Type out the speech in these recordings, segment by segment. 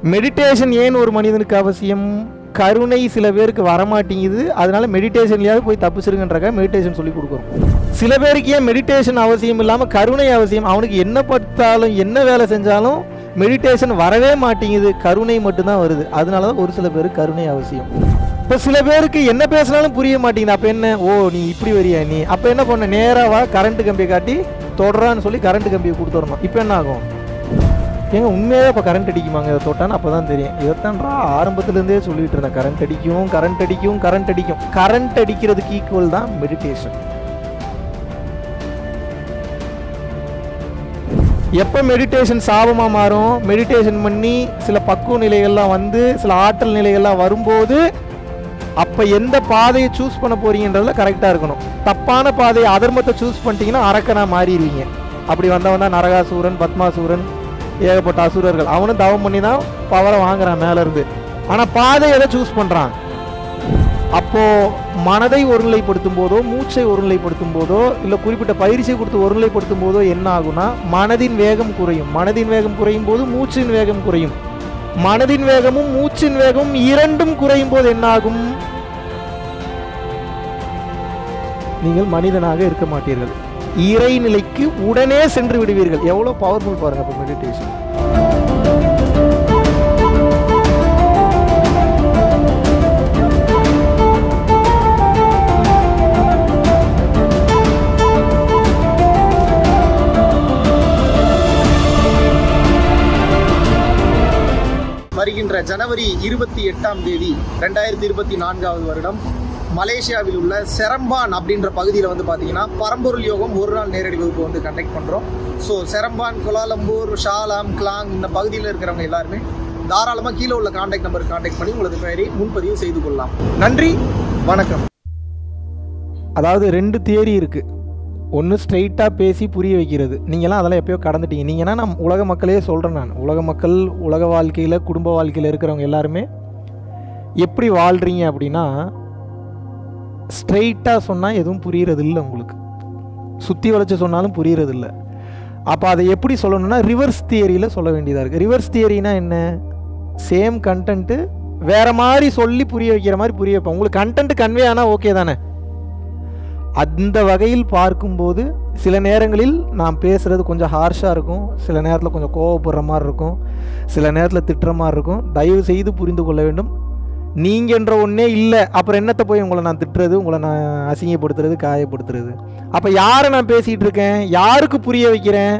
meditation ஏன் ஒரு மனிதனுக்கு அவசியம் கருணை சில பேருக்கு வரமாட்டேங்குது அதனால மெடிடேஷன்லயாவது போய் தப்பிச்சிருங்கன்றக்க மெடிடேஷன் சொல்லி கொடுக்குறோம் சில பேருக்கு ஏன் மெடிடேஷன் அவசியம் இல்லாமல் கருணை அவசியம் அவனுக்கு என்ன பார்த்தாலும் என்ன வேலை செஞ்சாலும் மெடிடேஷன் வரவே மாட்டேங்குது கருணை மட்டும்தான் வருது அதனால தான் ஒரு சில பேருக்கு கருணை அவசியம் இப்போ சில பேருக்கு என்ன பேசினாலும் புரிய மாட்டேங்குது அப்போ என்ன ஓ நீ இப்படி வரியா நீ அப்போ என்ன பண்ண நேராக வா கரண்ட் கம்பியை காட்டி தொடரான்னு சொல்லி கரண்ட் கம்பியை கொடுத்துடணும் இப்போ என்ன ஆகும் ஏங்க உண்மையாக இப்போ கரண்ட் அடிக்குமாங்க இதை தொட்டான்னு அப்போ தான் தெரியும் இதைத்தான்டா ஆரம்பத்துலேருந்தே சொல்லிட்டு இருந்தேன் கரண்ட் அடிக்கும் கரண்ட் அடிக்கும் கரண்ட் அடிக்கும் கரண்ட் அடிக்கிறதுக்கு ஈக்குவல் தான் மெடிடேஷன் எப்போ மெடிடேஷன் சாபமாக மாறும் மெடிடேஷன் பண்ணி சில பக்குவ நிலைகள்லாம் வந்து சில ஆற்றல் நிலைகள்லாம் வரும்போது அப்போ எந்த பாதையை சூஸ் பண்ண போறீங்கன்றதுல கரெக்டாக இருக்கணும் தப்பான பாதையை அதர்மத்தை சூஸ் பண்ணிட்டீங்கன்னா அரக்கனா மாறிடுவீங்க அப்படி வந்தவன் தான் நரகாசூரன் பத்மாசூரன் ஏகப்பட்ட அசுரர்கள் அவனும் தவம் பண்ணி தான் பவரை வாங்குறான் மேல இருந்து ஆனால் பாதை எதை சூஸ் பண்ணுறான் அப்போ மனதை ஒருநிலைப்படுத்தும் போதோ மூச்சை ஒருநிலைப்படுத்தும் போதோ இல்லை குறிப்பிட்ட பயிற்சியை கொடுத்து ஒருநிலைப்படுத்தும் போதோ என்ன ஆகும்னா மனதின் வேகம் குறையும் மனதின் வேகம் குறையும் போது மூச்சின் வேகம் குறையும் மனதின் வேகமும் மூச்சின் வேகமும் இரண்டும் குறையும் போது என்ன ஆகும் நீங்கள் மனிதனாக இருக்க மாட்டீர்கள் இறைநிலைக்கு உடனே சென்று விடுவீர்கள் எவ்வளவு பவர்ஃபுல் பாருங்க அப்ப மெடிடேஷன் வருகின்ற ஜனவரி இருபத்தி எட்டாம் தேதி ரெண்டாயிரத்தி இருபத்தி நான்காவது வருடம் மலேசியாவில் உள்ள செரம்பான் அப்படின்ற பகுதியில் வந்து பார்த்தீங்கன்னா பரம்பொருள் யோகம் ஒரு நாள் நேரடி வகுப்பு வந்து கண்டக்ட் பண்ணுறோம் so Seremban Kuala Lumpur Shah Alam Klang இந்த பகுதியில் இருக்கிறவங்க எல்லாருமே தாராளமாக கீழே உள்ள காண்டாக்ட் நம்பருக்கு காண்டாக்ட் பண்ணி உங்களது பெயரை முன்பதிவு செய்து கொள்ளலாம் நன்றி வணக்கம் அதாவது ரெண்டு தியரி இருக்கு ஒன்று ஸ்ட்ரைட்டாக பேசி புரிய வைக்கிறது நீங்களாம் அதெல்லாம் எப்பயோ கடந்துட்டீங்க நீங்கன்னா நான் உலக மக்களே சொல்கிறேன் நான் உலக மக்கள் உலக வாழ்க்கையில் குடும்ப வாழ்க்கையில் இருக்கிறவங்க எல்லாருமே எப்படி வாழ்கிறீங்க அப்படின்னா ஸ்ட்ரைட்டாக சொன்னால் எதுவும் புரியறது இல்லை உங்களுக்கு சுற்றி வளைச்சு சொன்னாலும் புரியறது இல்லை அப்போ அதை எப்படி சொல்லணும்னா ரிவர்ஸ் தியரியில் சொல்ல வேண்டியதாக இருக்குது ரிவர்ஸ் தியரினா என்ன சேம் கண்டென்ட்டு வேற மாதிரி சொல்லி புரிய வைக்கிற மாதிரி புரிய வைப்பேன் உங்களுக்கு கண்டென்ட் கன்வே ஆனால் ஓகே தானே அந்த வகையில் பார்க்கும்போது சில நேரங்களில் நான் பேசுகிறது கொஞ்சம் ஹார்ஷாக இருக்கும் சில நேரத்தில் கொஞ்சம் கோவப்படுற மாதிரி இருக்கும் சில நேரத்தில் திட்டுற மாதிரி இருக்கும் தயவு செய்து புரிந்து கொள்ள வேண்டும் நீங்கன்ற ஒன்றே இல்லை அப்புறம் என்னத்தை போய் உங்களை நான் திட்டுறது உங்களை நான் அசிங்கப்படுத்துறது காயப்படுத்துறது அப்போ யாரை நான் பேசிகிட்டு இருக்கேன் யாருக்கு புரிய வைக்கிறேன்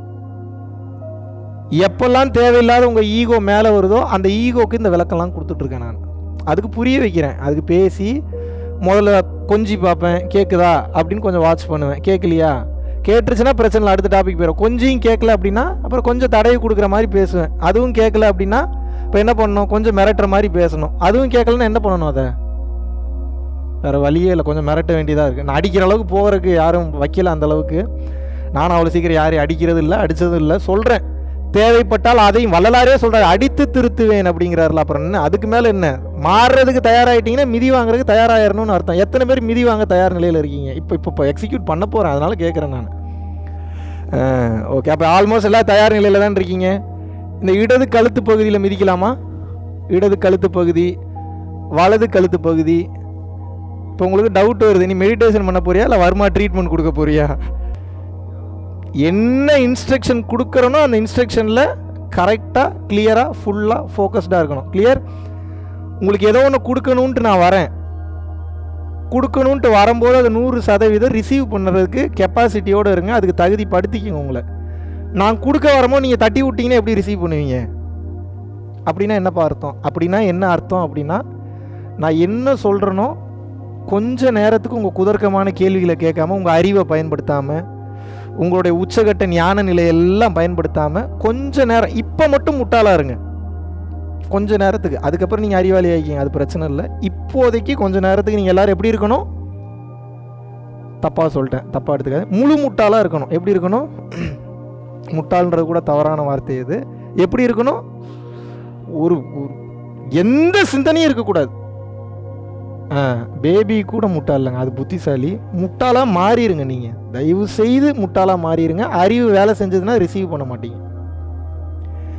எப்பெல்லாம் தேவையில்லாத உங்கள் ஈகோ மேலே வருதோ அந்த ஈகோக்கு இந்த விளக்கெல்லாம் கொடுத்துட்ருக்கேன் நான் அதுக்கு புரிய வைக்கிறேன் அதுக்கு பேசி முதல்ல கொஞ்சி பார்ப்பேன் கேட்குதா அப்படின்னு கொஞ்சம் வாட்ச் பண்ணுவேன் கேட்கலையா கேட்டுருச்சுன்னா பிரச்சனை இல்லை அடுத்த டாபிக் போயிடும் கொஞ்சம் கேட்கல அப்படின்னா அப்புறம் கொஞ்சம் தடவி கொடுக்குற மாதிரி பேசுவேன் அதுவும் கேட்கல அப்படின்னா இப்போ என்ன பண்ணணும் கொஞ்சம் மிரட்டுற மாதிரி பேசணும் அதுவும் கேட்கலன்னா என்ன பண்ணணும் அதை வேறு வழியே இல்லை கொஞ்சம் மிரட்ட வேண்டியதாக இருக்குது நான் அடிக்கிற அளவுக்கு போகிறதுக்கு யாரும் வைக்கல அந்த அளவுக்கு நானும் அவ்வளோ சீக்கிரம் யாரையும் அடிக்கிறது இல்லை அடித்ததும் இல்லை சொல்கிறேன் தேவைப்பட்டால் அதையும் வள்ளலாரே சொல்கிறார் அடித்து திருத்துவேன் அப்படிங்கிறாருல அப்புறம் என்ன அதுக்கு மேலே என்ன மாறுறதுக்கு தயாராகிட்டீங்கன்னா மிதி வாங்குறதுக்கு தயாராகிடணும்னு அர்த்தம் எத்தனை பேர் மிதி வாங்க தயார் நிலையில் இருக்கீங்க இப்போ இப்போ இப்போ எக்ஸிக்யூட் பண்ண போகிறேன் அதனால கேட்குறேன் நான் ஓகே அப்போ ஆல்மோஸ்ட் எல்லாம் தயார் நிலையில் தான் இருக்கீங்க இந்த இடது கழுத்து பகுதியில் மிதிக்கலாமா இடது கழுத்து பகுதி வலது கழுத்து பகுதி இப்போ உங்களுக்கு டவுட் வருது நீ மெடிடேஷன் பண்ண போறியா இல்லை வருமா ட்ரீட்மெண்ட் கொடுக்க போறியா என்ன இன்ஸ்ட்ரக்ஷன் கொடுக்குறனோ அந்த இன்ஸ்ட்ரக்ஷனில் கரெக்டாக கிளியராக ஃபுல்லாக ஃபோக்கஸ்டாக இருக்கணும் கிளியர் உங்களுக்கு ஏதோ ஒன்று கொடுக்கணுன்ட்டு நான் வரேன் கொடுக்கணுன்ட்டு வரும்போது அது நூறு சதவீதம் ரிசீவ் பண்ணுறதுக்கு கெப்பாசிட்டியோடு இருங்க அதுக்கு தகுதி படுத்திக்கங்க உங்களை நான் கொடுக்க வரும்போது நீங்கள் தட்டி விட்டீங்கன்னா எப்படி ரிசீவ் பண்ணுவீங்க அப்படின்னா என்னப்பா அர்த்தம் அப்படின்னா என்ன அர்த்தம் அப்படின்னா நான் என்ன சொல்கிறேனோ கொஞ்ச நேரத்துக்கு உங்கள் குதர்க்கமான கேள்விகளை கேட்காம உங்கள் அறிவை பயன்படுத்தாமல் உங்களுடைய உச்சகட்ட ஞான நிலையெல்லாம் பயன்படுத்தாமல் கொஞ்ச நேரம் இப்போ மட்டும் முட்டாளாக இருங்க கொஞ்ச நேரத்துக்கு அதுக்கப்புறம் நீங்கள் அறிவாளி ஆகிக்கிங்க அது பிரச்சனை இல்லை இப்போதைக்கு கொஞ்ச நேரத்துக்கு நீங்கள் எல்லாரும் எப்படி இருக்கணும் தப்பாக சொல்லிட்டேன் தப்பாக எடுத்துக்காது முழு முட்டாளாக இருக்கணும் எப்படி இருக்கணும் முட்டாள்ன்றது கூட தவறான வார்த்தை இது எப்படி இருக்கணும் ஒரு ஒரு எந்த சிந்தனையும் இருக்கக்கூடாது ஆ பேபி கூட முட்டாள் இல்லைங்க அது புத்திசாலி முட்டாளாக மாறிடுங்க நீங்கள் தயவு செய்து முட்டாளாக மாறிடுங்க அறிவு வேலை செஞ்சதுன்னா ரிசீவ் பண்ண மாட்டீங்க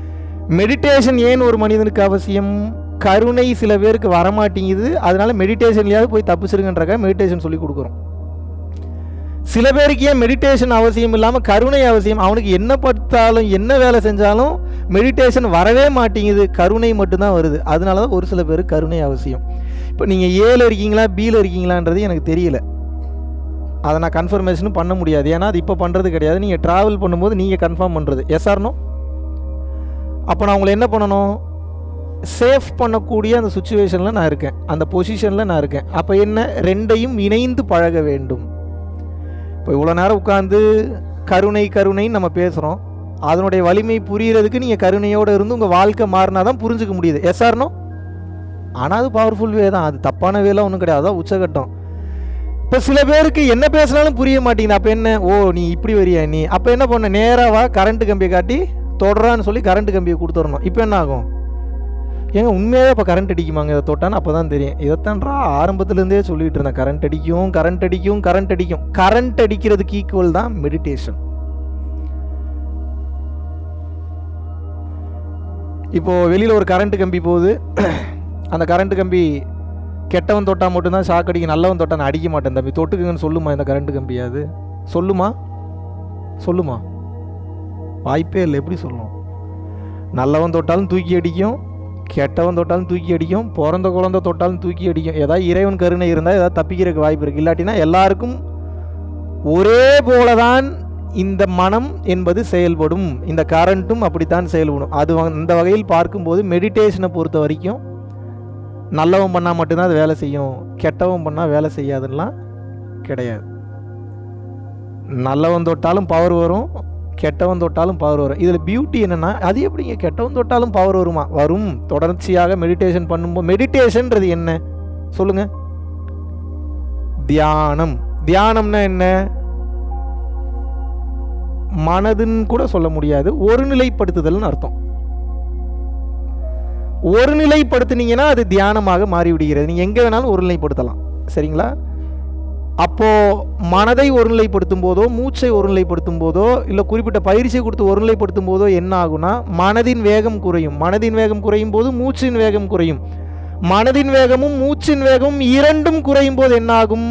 மெடிடேஷன் ஏன் ஒரு மனிதனுக்கு அவசியம் கருணை சில பேருக்கு வரமாட்டேங்குது அதனால மெடிடேஷன்லையாவது போய் தப்பிச்சிருங்கன்றக்காக மெடிடேஷன் சொல்லி கொடுக்குறோம் சில பேருக்கு ஏன் மெடிடேஷன் அவசியம் இல்லாமல் கருணை அவசியம் அவனுக்கு என்ன படுத்தாலும் என்ன வேலை செஞ்சாலும் மெடிடேஷன் வரவே மாட்டேங்குது கருணை மட்டும்தான் வருது அதனால தான் ஒரு சில பேருக்கு கருணை அவசியம் இப்போ நீங்கள் ஏல இருக்கீங்களா பியில் இருக்கீங்களான்றது எனக்கு தெரியல அதை நான் கன்ஃபர்மேஷனும் பண்ண முடியாது ஏன்னா அது இப்போ பண்ணுறது கிடையாது நீங்கள் ட்ராவல் பண்ணும்போது நீங்கள் கன்ஃபார்ம் பண்ணுறது எஸ் ஆர்னோ அப்போ நான் உங்களை என்ன பண்ணணும் சேஃப் பண்ணக்கூடிய அந்த சுச்சுவேஷனில் நான் இருக்கேன் அந்த பொசிஷனில் நான் இருக்கேன் அப்போ என்ன ரெண்டையும் இணைந்து பழக வேண்டும் இப்போ இவ்வளோ நேரம் உட்காந்து கருணை கருணைன்னு நம்ம பேசுகிறோம் அதனுடைய வலிமை புரியறதுக்கு நீங்கள் கருணையோடு இருந்து உங்கள் வாழ்க்கை மாறினா தான் புரிஞ்சுக்க முடியுது எஸ் ஆர்னோ ஆனால் அது பவர்ஃபுல் வே தான் அது தப்பான வேலாம் ஒன்றும் கிடையாது அதான் உச்சகட்டம் இப்போ சில பேருக்கு என்ன பேசினாலும் புரிய மாட்டேங்குது அப்போ என்ன ஓ நீ இப்படி வரியா நீ அப்போ என்ன பண்ண நேராக வா கரண்ட் கம்பியை காட்டி தொடரான்னு சொல்லி கரண்ட் கம்பியை கொடுத்துடணும் இப்போ என்ன ஆகும் ஏங்க உண்மையாகவே இப்போ கரண்ட் அடிக்குமாங்க இதை தொட்டான்னு அப்போ தான் தெரியும் இதைத்தான்றா ஆரம்பத்துலேருந்தே சொல்லிட்டு இருந்தேன் கரண்ட் அடிக்கும் கரண்ட் அடிக்கும் கரண்ட் அடிக்கும் கரண்ட் அடிக்கிறதுக்கு ஈக்குவல் தான் மெடிடேஷன் இப்போது வெளியில் ஒரு கரண்ட் கம்பி போகுது அந்த கரண்ட் கம்பி கெட்டவன் தொட்டால் மட்டும்தான் ஷாக் அடிக்கும் நல்லவன் தொட்டா நான் அடிக்க மாட்டேன் தம்பி தொட்டுக்குங்கன்னு சொல்லுமா இந்த கரண்ட் கம்பியாது சொல்லுமா சொல்லுமா வாய்ப்பே இல்லை எப்படி சொல்லணும் நல்லவன் தொட்டாலும் தூக்கி அடிக்கும் கெட்டவன் தொட்டாலும் தூக்கி அடிக்கும் பிறந்த குழந்தை தொட்டாலும் தூக்கி அடிக்கும் ஏதாவது இறைவன் கருணை இருந்தால் ஏதாவது தப்பிக்கிறதுக்கு வாய்ப்பு இருக்குது இல்லாட்டினா எல்லாருக்கும் ஒரே போலதான் இந்த மனம் என்பது செயல்படும் இந்த கரண்ட்டும் அப்படித்தான் செயல்படும் அது வ- அந்த வகையில் பார்க்கும்போது மெடிடேஷனை பொறுத்த வரைக்கும் நல்லவன் பண்ணால் மட்டும்தான் அது வேலை செய்யும் கெட்டவன் பண்ணால் வேலை செய்யாதுன்னெலாம் கிடையாது நல்லவன் தொட்டாலும் பவர் வரும் கெட்டவன் தொட்டாலும் பவர் வரும் இதில் பியூட்டி என்னென்னா அது எப்படிங்க கெட்டவன் தொட்டாலும் பவர் வருமா வரும் தொடர்ச்சியாக மெடிடேஷன் பண்ணும்போது மெடிடேஷன்றது என்ன சொல்லுங்க தியானம் தியானம்னா என்ன மனதுன்னு கூட சொல்ல முடியாது ஒருநிலைப்படுத்துதல்னு அர்த்தம் ஒருநிலைப்படுத்துனீங்கன்னா அது தியானமாக மாறிவிடுகிறது நீங்கள் எங்கே வேணாலும் ஒருநிலைப்படுத்தலாம் சரிங்களா அப்போ மனதை ஒருநிலைப்படுத்தும் போதோ மூச்சை ஒருநிலைப்படுத்தும் போதோ இல்லை குறிப்பிட்ட பயிற்சியை கொடுத்து ஒருநிலைப்படுத்தும் போதோ என்ன ஆகும்னா மனதின் வேகம் குறையும் மனதின் வேகம் குறையும் போது மூச்சின் வேகம் குறையும் மனதின் வேகமும் மூச்சின் வேகமும் இரண்டும் குறையும் போது என்ன ஆகும்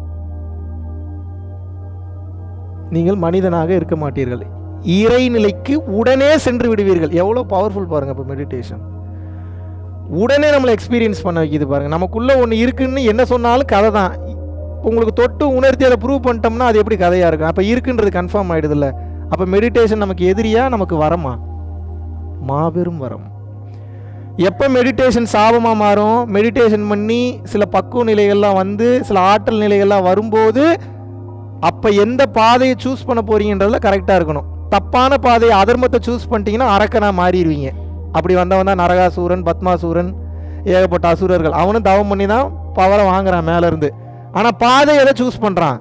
நீங்கள் மனிதனாக இருக்க மாட்டீர்கள் இறைநிலைக்கு உடனே சென்று விடுவீர்கள் எவ்வளோ பவர்ஃபுல் பாருங்க இப்போ மெடிடேஷன் உடனே நம்மளை எக்ஸ்பீரியன்ஸ் பண்ண வைக்கிது பாருங்க நமக்குள்ள ஒன்று இருக்குன்னு என்ன சொன்னாலும் கதை தான் உங்களுக்கு தொட்டு உணர்த்தி அதை ப்ரூவ் பண்ணிட்டோம்னா அது எப்படி கதையாக இருக்கும் அப்போ இருக்குன்றது கன்ஃபார்ம் ஆகிடுதுல்ல அப்போ மெடிடேஷன் நமக்கு எதிரியா நமக்கு வரமா மாபெரும் வரம் எப்போ மெடிடேஷன் சாபமாக மாறும் மெடிடேஷன் பண்ணி சில பக்குவ நிலைகள்லாம் வந்து சில ஆற்றல் நிலைகள்லாம் வரும்போது அப்போ எந்த பாதையை சூஸ் பண்ண போறீங்கன்றதுல கரெக்டாக இருக்கணும் தப்பான பாதையை அதர்மத்தை சூஸ் பண்ணிட்டீங்கன்னா அரக்கனா மாறிடுவீங்க அப்படி வந்தவன் தான் நரகாசூரன் பத்மாசூரன் ஏகப்பட்ட அசுரர்கள் அவனும் தவம் பண்ணி தான் பவரை வாங்குறான் மேல இருந்து ஆனால் பாதை எதை சூஸ் பண்ணுறான்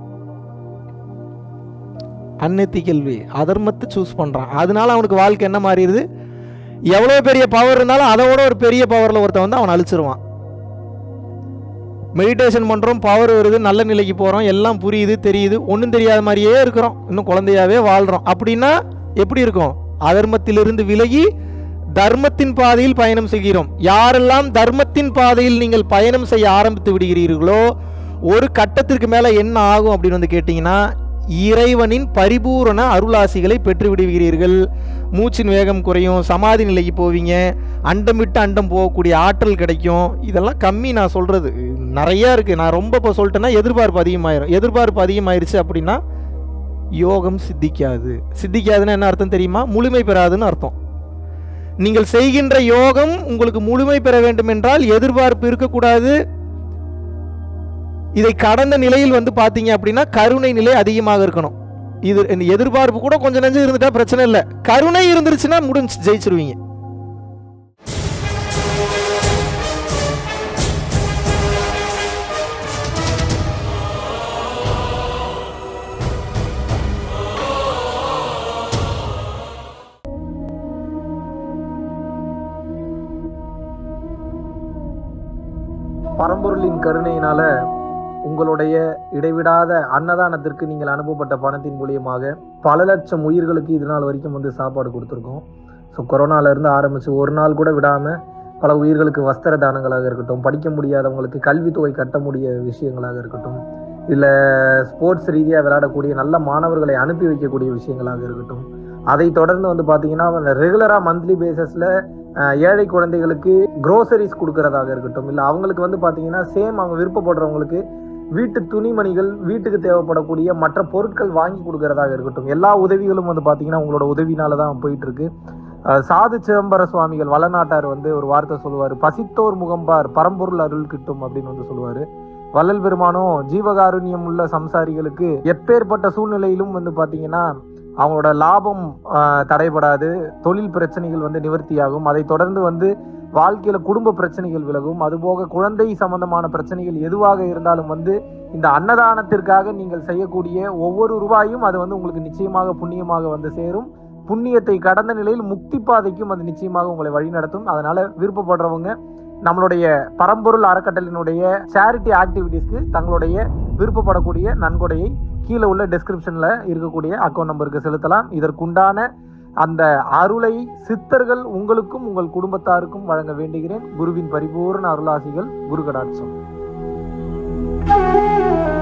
அன்னத்தி கேள்வி அதர்மத்தை சூஸ் பண்ணுறான் அதனால அவனுக்கு வாழ்க்கை என்ன மாறிடுது எவ்வளோ பெரிய பவர் இருந்தாலும் அதை விட ஒரு பெரிய பவரில் ஒருத்தன் வந்து அவன் அழிச்சிருவான் மெடிடேஷன் பண்ணுறோம் பவர் வருது நல்ல நிலைக்கு போகிறோம் எல்லாம் புரியுது தெரியுது ஒன்றும் தெரியாத மாதிரியே இருக்கிறோம் இன்னும் குழந்தையாவே வாழ்கிறோம் அப்படின்னா எப்படி இருக்கும் அதர்மத்திலிருந்து விலகி தர்மத்தின் பாதையில் பயணம் செய்கிறோம் யாரெல்லாம் தர்மத்தின் பாதையில் நீங்கள் பயணம் செய்ய ஆரம்பித்து விடுகிறீர்களோ ஒரு கட்டத்திற்கு மேலே என்ன ஆகும் அப்படின்னு வந்து கேட்டிங்கன்னா இறைவனின் பரிபூரண அருளாசிகளை பெற்று விடுவீர்கள் மூச்சின் வேகம் குறையும் சமாதி நிலைக்கு போவீங்க அண்டம் விட்டு அண்டம் போகக்கூடிய ஆற்றல் கிடைக்கும் இதெல்லாம் கம்மி நான் சொல்கிறது நிறையா இருக்குது நான் ரொம்ப இப்போ சொல்லிட்டேன்னா எதிர்பார்ப்பு அதிகமாயிரும் எதிர்பார்ப்பு அதிகமாயிருச்சு அப்படின்னா யோகம் சித்திக்காது சித்திக்காதுன்னு என்ன அர்த்தம் தெரியுமா முழுமை பெறாதுன்னு அர்த்தம் நீங்கள் செய்கின்ற யோகம் உங்களுக்கு முழுமை பெற வேண்டும் என்றால் எதிர்பார்ப்பு இருக்கக்கூடாது இதை கடந்த நிலையில் வந்து பார்த்தீங்க அப்படின்னா கருணை நிலை அதிகமாக இருக்கணும் இது இந்த எதிர்பார்ப்பு கூட கொஞ்சம் நெஞ்சம் இருந்துட்டா பிரச்சனை இல்லை கருணை இருந்துருச்சுன்னா முடிஞ்சு ஜெயிச்சிருவீங்க பரம்பொருளின் கருணையினால உங்களுடைய இடைவிடாத அன்னதானத்திற்கு நீங்கள் அனுப்பப்பட்ட பணத்தின் மூலியமாக பல லட்சம் உயிர்களுக்கு இது நாள் வரைக்கும் வந்து சாப்பாடு கொடுத்துருக்கோம் ஸோ கொரோனாலேருந்து ஆரம்பித்து ஒரு நாள் கூட விடாமல் பல உயிர்களுக்கு வஸ்திர தானங்களாக இருக்கட்டும் படிக்க முடியாதவங்களுக்கு கல்வித்தொகை கட்ட முடிய விஷயங்களாக இருக்கட்டும் இல்லை ஸ்போர்ட்ஸ் ரீதியாக விளையாடக்கூடிய நல்ல மாணவர்களை அனுப்பி வைக்கக்கூடிய விஷயங்களாக இருக்கட்டும் அதை தொடர்ந்து வந்து பார்த்தீங்கன்னா ரெகுலராக மந்த்லி பேசிஸில் ஏழை குழந்தைகளுக்கு க்ரோசரிஸ் கொடுக்கறதாக இருக்கட்டும் இல்லை அவங்களுக்கு வந்து பார்த்தீங்கன்னா சேம் அவங்க விருப்பப்படுறவங்களுக்கு வீட்டு துணிமணிகள் வீட்டுக்கு தேவைப்படக்கூடிய மற்ற பொருட்கள் வாங்கி கொடுக்கறதாக இருக்கட்டும் எல்லா உதவிகளும் வந்து பார்த்தீங்கன்னா உங்களோட உதவினால தான் போயிட்டு இருக்கு அஹ் சாது சிதம்பர சுவாமிகள் வளநாட்டார் வந்து ஒரு வார்த்தை சொல்லுவார் பசித்தோர் முகம்பார் பரம்பொருள் அருள் கிட்டும் அப்படின்னு வந்து சொல்லுவார் வள்ளல் பெருமானும் ஜீவகாருண்யம் உள்ள சம்சாரிகளுக்கு எப்பேற்பட்ட சூழ்நிலையிலும் வந்து பார்த்தீங்கன்னா அவங்களோட லாபம் ஆஹ், தடைபடாது தொழில் பிரச்சனைகள் வந்து நிவர்த்தியாகும் அதை தொடர்ந்து வந்து வாழ்க்கையில குடும்ப பிரச்சனைகள் விலகும் அதுபோக குழந்தை சம்பந்தமான பிரச்சனைகள் எதுவாக இருந்தாலும் வந்து இந்த அன்னதானத்திற்காக நீங்கள் செய்யக்கூடிய ஒவ்வொரு ரூபாயும் அது வந்து உங்களுக்கு நிச்சயமாக புண்ணியமாக வந்து சேரும் புண்ணியத்தை கடந்த நிலையில் முக்தி பாதைக்கும் அது நிச்சயமாக உங்களை வழிநடத்தும் அதனால விருப்பப்படுறவங்க நம்மளுடைய பரம்பொருள் அறக்கட்டளினுடைய சேரிட்டி ஆக்டிவிட்டீஸ்க்கு தங்களுடைய விருப்பப்படக்கூடிய நன்கொடையை கீழே உள்ள டெஸ்கிரிப்ஷன்ல இருக்கக்கூடிய அக்கௌண்ட் நம்பருக்கு செலுத்தலாம் இதற்குண்டான அந்த அருளை சித்தர்கள் உங்களுக்கும் உங்கள் குடும்பத்தாருக்கும் வழங்க வேண்டுகிறேன் குருவின் பரிபூர்ண அருளாசிகள் குரு கடாட்சம்